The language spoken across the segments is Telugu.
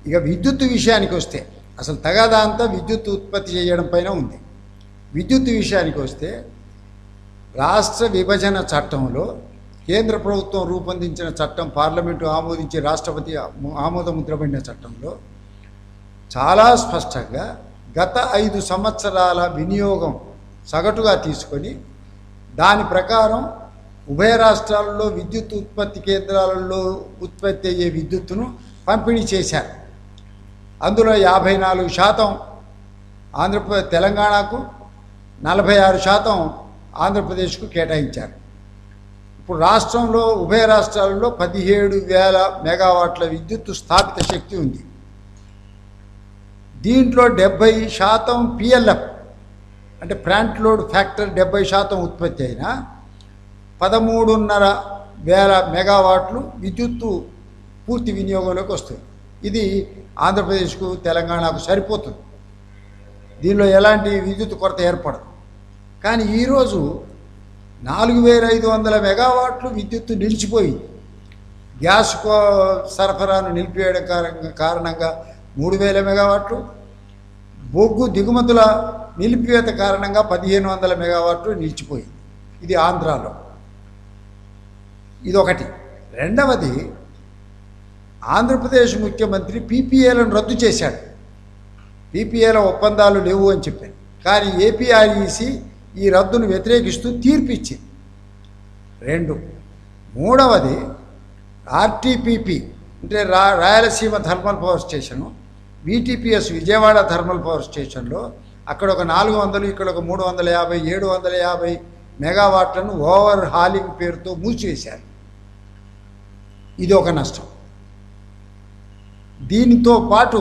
ఇక విద్యుత్ విషయానికి వస్తే అసలు తగాదా అంతా విద్యుత్ ఉత్పత్తి చేయడం పైన ఉంది విద్యుత్ విషయానికి వస్తే రాష్ట్ర విభజన చట్టంలో కేంద్ర ప్రభుత్వం రూపొందించిన చట్టం పార్లమెంటు ఆమోదించి రాష్ట్రపతి ఆమోదముద్రపడిన చట్టంలో చాలా స్పష్టంగా గత ఐదు సంవత్సరాల వినియోగం సగటుగా తీసుకొని దాని ప్రకారం ఉభయ రాష్ట్రాలలో విద్యుత్ ఉత్పత్తి కేంద్రాలలో ఉత్పత్తి అయ్యే విద్యుత్తును పంపిణీ చేశారు అందులో యాభై నాలుగు శాతం ఆంధ్రప్రదేశ్ తెలంగాణకు నలభై ఆరు శాతం ఆంధ్రప్రదేశ్కు కేటాయించారు ఇప్పుడు రాష్ట్రంలో ఉభయ రాష్ట్రాలలో పదిహేడు వేల మెగావాట్ల విద్యుత్ స్థాపిత శక్తి ఉంది దీంట్లో డెబ్బై శాతం పిఎల్ఎఫ్ అంటే ప్లాంట్ లోడ్ ఫ్యాక్టర్ డెబ్బై శాతం ఉత్పత్తి అయినా పదమూడున్నర వేల మెగావాట్లు విద్యుత్తు పూర్తి వినియోగంలోకి వస్తుంది ఇది ఆంధ్రప్రదేశ్కు తెలంగాణకు సరిపోతుంది దీనిలో ఎలాంటి విద్యుత్ కొరత ఏర్పడదు కానీ ఈరోజు నాలుగు వేల ఐదు వందల మెగావాట్లు విద్యుత్తు నిలిచిపోయింది గ్యాస్ కో- సరఫరాను నిలిపివేయడం కారణంగా కారణంగా మూడు వేల మెగావాట్లు బొగ్గు దిగుమతుల నిలిపివేత కారణంగా పదిహేను వందల మెగావాట్లు నిలిచిపోయింది ఇది ఆంధ్రాలో ఇదొకటి రెండవది ఆంధ్రప్రదేశ్ ముఖ్యమంత్రి పీపీఏలను రద్దు చేశాడు పీపీఏల ఒప్పందాలు లేవు అని చెప్పాను కానీ ఏపీఆర్ఈసి ఈ రద్దును వ్యతిరేకిస్తూ తీర్పు ఇచ్చింది రెండు మూడవది ఆర్టీపీపీ అంటే రా Rayalaseema thermal power station BTPS Vijayawada thermal power స్టేషన్లో అక్కడ ఒక నాలుగు వందలు ఇక్కడ ఒక మూడు వందల యాభై ఏడు వందల యాభై మెగావాట్లను ఓవర్ హాలింగ్ పేరుతో మూసివేశారు ఇది ఒక నష్టం దీనితో పాటు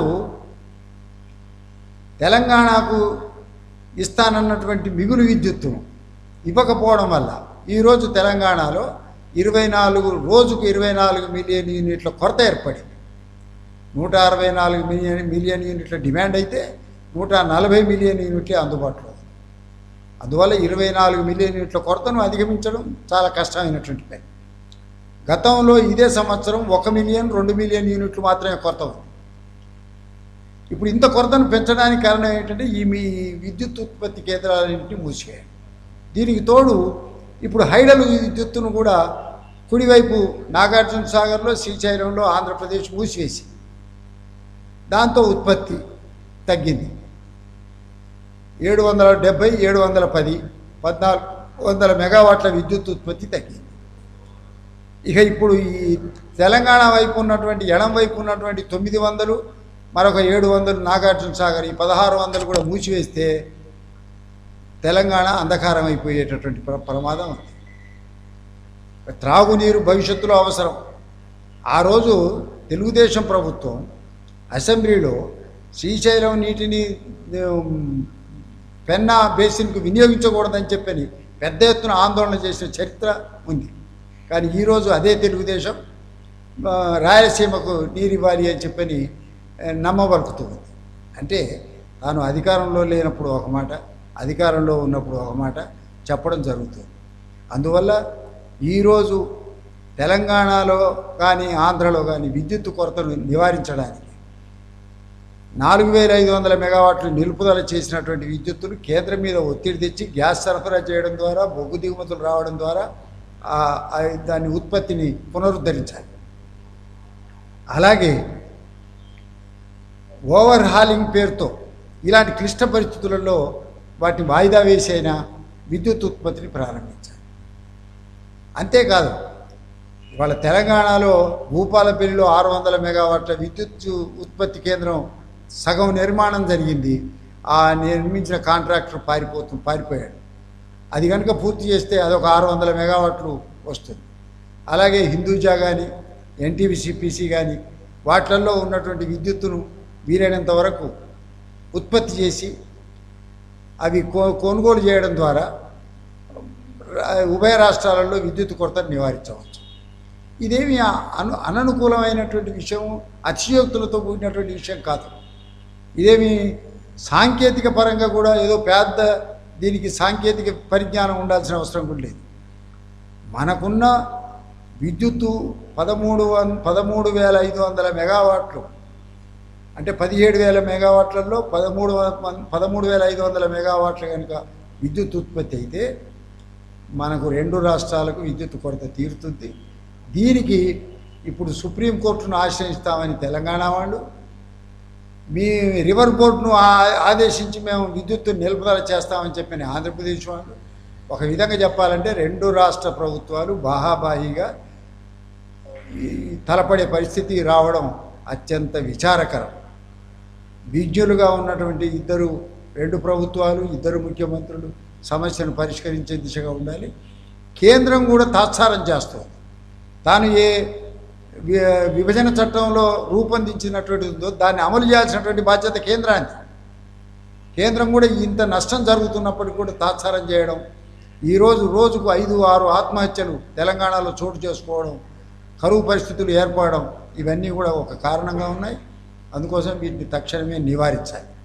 తెలంగాణకు ఇస్తానన్నటువంటి మిగులు విద్యుత్తును ఇవ్వకపోవడం వల్ల ఈరోజు తెలంగాణలో ఇరవై నాలుగు రోజుకు ఇరవై నాలుగు మిలియన్ యూనిట్ల కొరత ఏర్పడింది నూట అరవై నాలుగు మిలియన్ మిలియన్ యూనిట్ల డిమాండ్ అయితే నూట నలభై మిలియన్ యూనిట్లే అందుబాటులో ఉంది అందువల్ల ఇరవై నాలుగు మిలియన్ యూనిట్ల కొరతను అధిగమించడం చాలా కష్టమైనటువంటి పని గతంలో ఇదే సంవత్సరం ఒక మిలియన్ రెండు మిలియన్ యూనిట్లు మాత్రమే కొరత ఉంది ఇప్పుడు ఇంత కొరతను పెంచడానికి కారణం ఏంటంటే ఈ మీ విద్యుత్ ఉత్పత్తి కేంద్రాలన్నింటినీ మూసివేయాలి దీనికి తోడు ఇప్పుడు హైడల్ విద్యుత్తును కూడా కుడివైపు నాగార్జున సాగర్లో శ్రీశైలంలో ఆంధ్రప్రదేశ్ మూసివేసి దాంతో ఉత్పత్తి తగ్గింది ఏడు వందల డెబ్బై ఏడు వందల పది పద్నాలుగు వందల మెగావాట్ల విద్యుత్ ఉత్పత్తి తగ్గింది ఇక ఇప్పుడు ఈ తెలంగాణ వైపు ఉన్నటువంటి ఎడం వైపు ఉన్నటువంటి తొమ్మిది వందలు మరొక ఏడు వందలు నాగార్జున సాగర్ ఈ పదహారు వందలు కూడా మూసివేస్తే తెలంగాణ అంధకారం అయిపోయేటటువంటి ప్ర ప్రమాదం ఉంది త్రాగునీరు భవిష్యత్తులో అవసరం ఆ రోజు తెలుగుదేశం ప్రభుత్వం అసెంబ్లీలో శ్రీశైలం నీటిని ఉమ్, పెన్నా బేసిన్కు వినియోగించకూడదని చెప్పని పెద్ద ఎత్తున ఆందోళన చేసిన చరిత్ర ఉంది కానీ ఈరోజు అదే తెలుగుదేశం ఆ, రాయలసీమకు నీరు ఇవ్వాలి అని చెప్పని ఆ, నమ్మబలుకుతుంది అంటే తాను అధికారంలో లేనప్పుడు ఒక మాట అధికారంలో ఉన్నప్పుడు ఒక మాట చెప్పడం జరుగుతుంది అందువల్ల ఈరోజు తెలంగాణలో కానీ ఆంధ్రలో కానీ విద్యుత్ కొరతను నివారించడానికి నాలుగు వేల ఐదు వందల మెగావాట్లు నిలుపుదల చేసినటువంటి విద్యుత్తును కేంద్రం మీద ఒత్తిడి తెచ్చి గ్యాస్ సరఫరా చేయడం ద్వారా బొగ్గు దిగుమతులు రావడం ద్వారా ఆ- ఆ దాని ఉత్పత్తిని పునరుద్ధరించాలి అలాగే ఓవర్ హాలింగ్ పేరుతో ఇలాంటి క్లిష్ట పరిస్థితులలో వాటిని వాయిదా వేసైనా విద్యుత్ ఉత్పత్తిని ప్రారంభించాలి అంతేకాదు ఇవాళ తెలంగాణలో భూపాలపల్లిలో ఆరు వందల మెగావాట్ల విద్యుత్ ఉత్పత్తి కేంద్రం సగం నిర్మాణం జరిగింది ఆ నిర్మించిన కాంట్రాక్టర్ పారిపోతు పారిపోయాడు అది కనుక పూర్తి చేస్తే అదొక ఆరు వందల మెగావాట్లు వస్తుంది అలాగే హిందూజా కానీ ఎన్టీవీసీపీసీ కానీ వాటిల్లో ఉన్నటువంటి విద్యుత్తును వీలైనంత వరకు ఉత్పత్తి చేసి అవి కొ కొనుగోలు చేయడం ద్వారా రా- ఉభయ రాష్ట్రాలలో విద్యుత్ కొరతను నివారించవచ్చు ఇదేమి అను అననుకూలమైనటువంటి విషయం అతిశయోక్తులతో కూడినటువంటి విషయం కాదు ఇదేమి సాంకేతిక పరంగా కూడా ఏదో పెద్ద దీనికి సాంకేతిక పరిజ్ఞానం ఉండాల్సిన అవసరం కూడా లేదు మనకున్న విద్యుత్తు పదమూడు వన్ పదమూడు వేల ఐదు వందల మెగావాట్లు అంటే పదిహేడు వేల మెగావాట్లలో పదమూడు వ- పదమూడు వేల ఐదు వందల మెగావాట్ల కనుక విద్యుత్ ఉత్పత్తి అయితే మనకు రెండు రాష్ట్రాలకు విద్యుత్ కొరత తీరుతుంది దీనికి ఇప్పుడు సుప్రీంకోర్టును ఆశ్రయిస్తామని తెలంగాణ వాళ్ళు మీ రివర్ బోర్డును ఆ- ఆదేశించి మేము విద్యుత్ నిలుపుదల చేస్తామని చెప్పిన ఆంధ్రప్రదేశ్ వాళ్ళు ఒక విధంగా చెప్పాలంటే రెండు రాష్ట్ర ప్రభుత్వాలు బాహాబాహిగా ఈ తలపడే పరిస్థితి రావడం అత్యంత విచారకరం విజ్ఞులుగా ఉన్నటువంటి ఇద్దరు రెండు ప్రభుత్వాలు ఇద్దరు ముఖ్యమంత్రులు సమస్యను పరిష్కరించే దిశగా ఉండాలి కేంద్రం కూడా తాత్సారం చేస్తుంది తాను ఏ వి- విభజన చట్టంలో రూపొందించినటువంటి ఉందో దాన్ని అమలు చేయాల్సినటువంటి బాధ్యత కేంద్రానికి కేంద్రం కూడా ఇంత నష్టం జరుగుతున్నప్పటికీ కూడా తాత్సారం చేయడం ఈరోజు రోజుకు ఐదు ఆరు ఆత్మహత్యలు తెలంగాణలో చోటు చేసుకోవడం కరువు పరిస్థితులు ఏర్పడడం ఇవన్నీ కూడా ఒక కారణంగా ఉన్నాయి అందుకోసం వీటిని తక్షణమే నివారించాలి